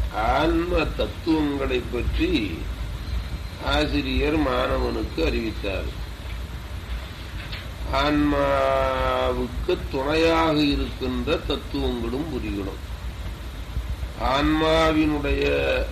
ஆன்ம தத்துவங்களை பற்றி ஆசிரியர் மாணவனுக்கு அறிவித்தார் ஆன்மாவுக்கு துணையாக இருக்கின்ற தத்துவங்களும் புரிகளும் ஆன்மாவினுடைய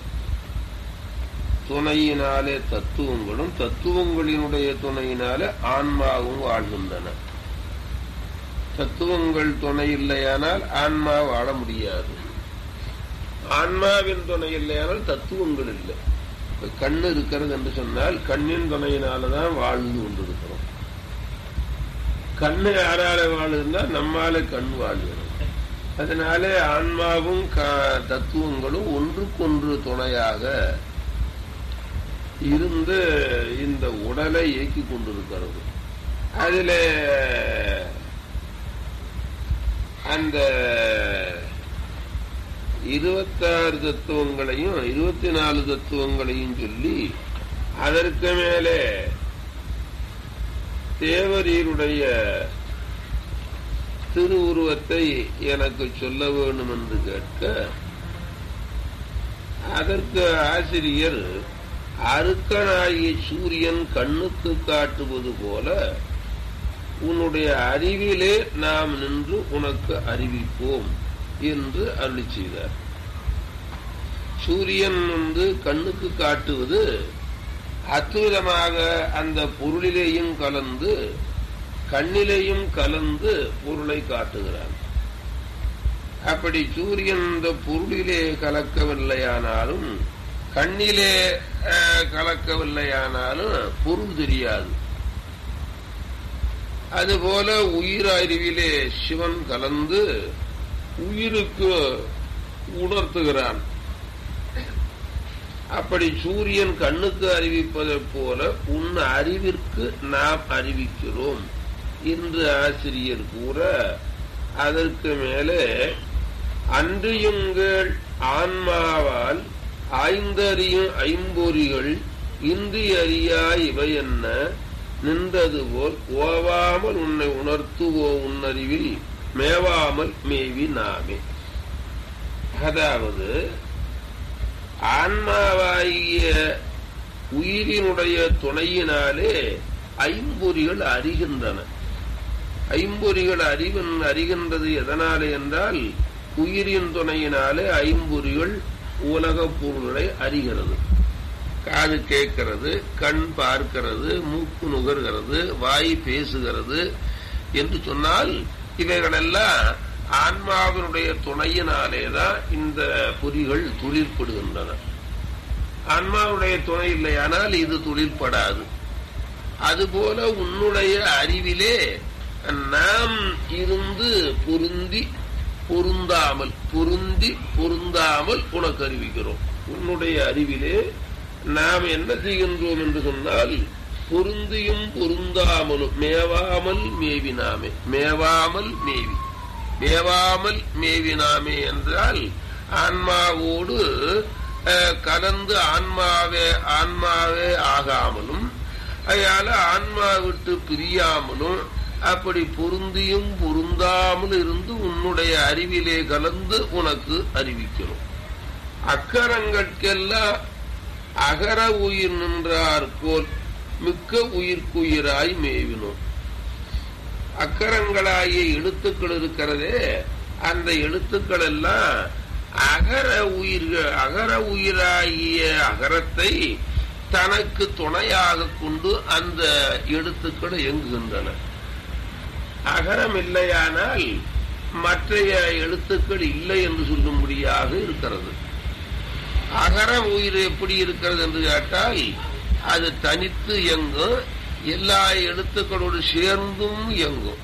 துணையினாலே தத்துவங்களும் தத்துவங்களினுடைய துணையினாலே ஆன்மாவும் வாழ்கின்றன தத்துவங்கள் துணை இல்லையானால் ஆன்மா வாழ முடியாது ஆன்மாவின் துணை இல்லையானால் தத்துவங்கள் இல்லை இப்ப கண்ணு இருக்கிறது என்று சொன்னால் கண்ணின் துணையினாலதான் வாழ்ந்து கொண்டிருக்கிறோம் கண்ணு யாரால வாழுதுன்னா நம்மால கண் வாழ்கிறது அதனால ஆன்மாவும் தத்துவங்களும் ஒன்றுக்கொன்று துணையாக இருந்து இந்த உடலை இயக்கி கொண்டிருக்கிறது அதுல அந்த இருபத்தாறு தத்துவங்களையும் இருபத்தி நாலு தத்துவங்களையும் சொல்லி அதற்கு மேலே தேவரீருடைய திருவுருவத்தை எனக்கு சொல்ல வேண்டும் என்று கேட்க அதற்கு ஆசிரியர் அருக்கனாகிய சூரியன் கண்ணுக்கு காட்டுவது போல உன்னுடைய அறிவிலே நாம் நின்று உனக்கு அறிவிப்போம் என்று அருளி செய்தார் சூரியன் வந்து கண்ணுக்கு காட்டுவது அற்புதமாக அந்த பொருளிலேயும் கலந்து கண்ணிலேயும் கலந்து பொருளை காட்டுகிறான் அப்படி சூரியன் இந்த பொருளிலே கலக்கவில்லையானாலும் கண்ணிலே கலக்கவில்லையானாலும் பொருள் தெரியாது அதுபோல உயிர் அறிவிலே சிவன் கலந்து உயிருக்கு உணர்த்துகிறான் அப்படி சூரியன் கண்ணுக்கு அறிவிப்பதை போல உன் அறிவிற்கு நாம் அறிவிக்கிறோம் என்று ஆசிரியர் கூற அதற்கு மேலே அன்றியுங்கள் ஆன்மாவால் ஆய்ந்தறியும் ஐம்பொறிகள் இன்றி அறியா இவை என்ன நின்றது போல் ஓவாமல் உன்னை உணர்த்துவோ உன்னறிவில் மேவாமல் மேவி நாமே அதாவது ஆன்மாவாகிய உயிரினுடைய துணையினாலே ஐம்பொறிகள் அறிகின்றன ஐம்பொறிகள் அறிவன் அறிகின்றது எதனாலே என்றால் உயிரின் துணையினாலே ஐம்பொறிகள் உலக பொருள்களை அறிகிறது காது கேட்கிறது கண் பார்க்கிறது மூக்கு நுகர்கிறது வாய் பேசுகிறது என்று சொன்னால் இவைகளெல்லாம் ஆன்மாவினுடைய துணையினாலேதான் இந்த பொறிகள் தொழிற்படுகின்றன ஆன்மாவுடைய துணை இல்லையானால் இது தொழிற்படாது அதுபோல உன்னுடைய அறிவிலே நாம் இருந்து பொருந்தி பொருந்தாமல் பொருந்தி பொருந்தாமல் உனக்கு அறிவிக்கிறோம் உன்னுடைய அறிவிலே நாம் என்ன செய்கின்றோம் என்று சொன்னால் பொருந்தியும் பொருந்தாமலும் மேவாமல் மேவினாமே மேவாமல் மேவி மேவாமல் மேவினாமே என்றால் ஆன்மாவோடு கலந்து ஆன்மாவே ஆன்மாவே ஆகாமலும் அதனால ஆன்மா விட்டு பிரியாமலும் அப்படி பொருந்தியும் பொருந்தாமல் இருந்து உன்னுடைய அறிவிலே கலந்து உனக்கு அறிவிக்கிறோம் அக்கரங்கட்கெல்லாம் அகர உயிர் நின்றார் போல் மிக்க உயிர்க்குயிராய் மேவினோம் அக்கரங்களாகிய எழுத்துக்கள் இருக்கிறதே அந்த எழுத்துக்கள் எல்லாம் அகர உயிர்கள் அகர உயிராகிய அகரத்தை தனக்கு துணையாக கொண்டு அந்த எழுத்துக்கள் இயங்குகின்றன அகரம் இல்லையானால் மற்றைய எழுத்துக்கள் இல்லை என்று சொல்லும்படியாக இருக்கிறது அகர உயிர் எப்படி இருக்கிறது என்று கேட்டால் அது தனித்து இயங்கும் எல்லா எழுத்துக்களோடு சேர்ந்தும் இயங்கும்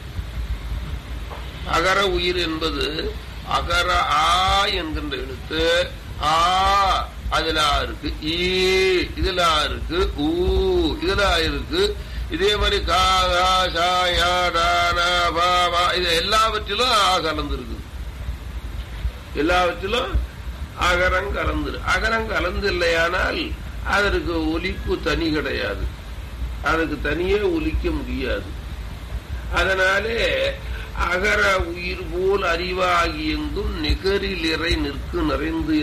அகர உயிர் என்பது அகர ஆ என்கின்ற எழுத்து ஆ அதுல இருக்கு ஈ இதுல இருக்கு ஊ இதுல இருக்கு இதே மாதிரி கா கா சா யா டா நா பா வா இது எல்லாவற்றிலும் ஆ கலந்துருக்கு எல்லாவற்றிலும் அகரம் கலந்து அகரம் கலந்து இல்லையானால் அதற்கு ஒலிப்பு தனி கிடையாது அதுக்கு தனியே ஒலிக்க முடியாது அதனாலே அகர உயிர் போல் அறிவாகி எங்கும் நிகரில் இறை நிற்கு நிறைந்து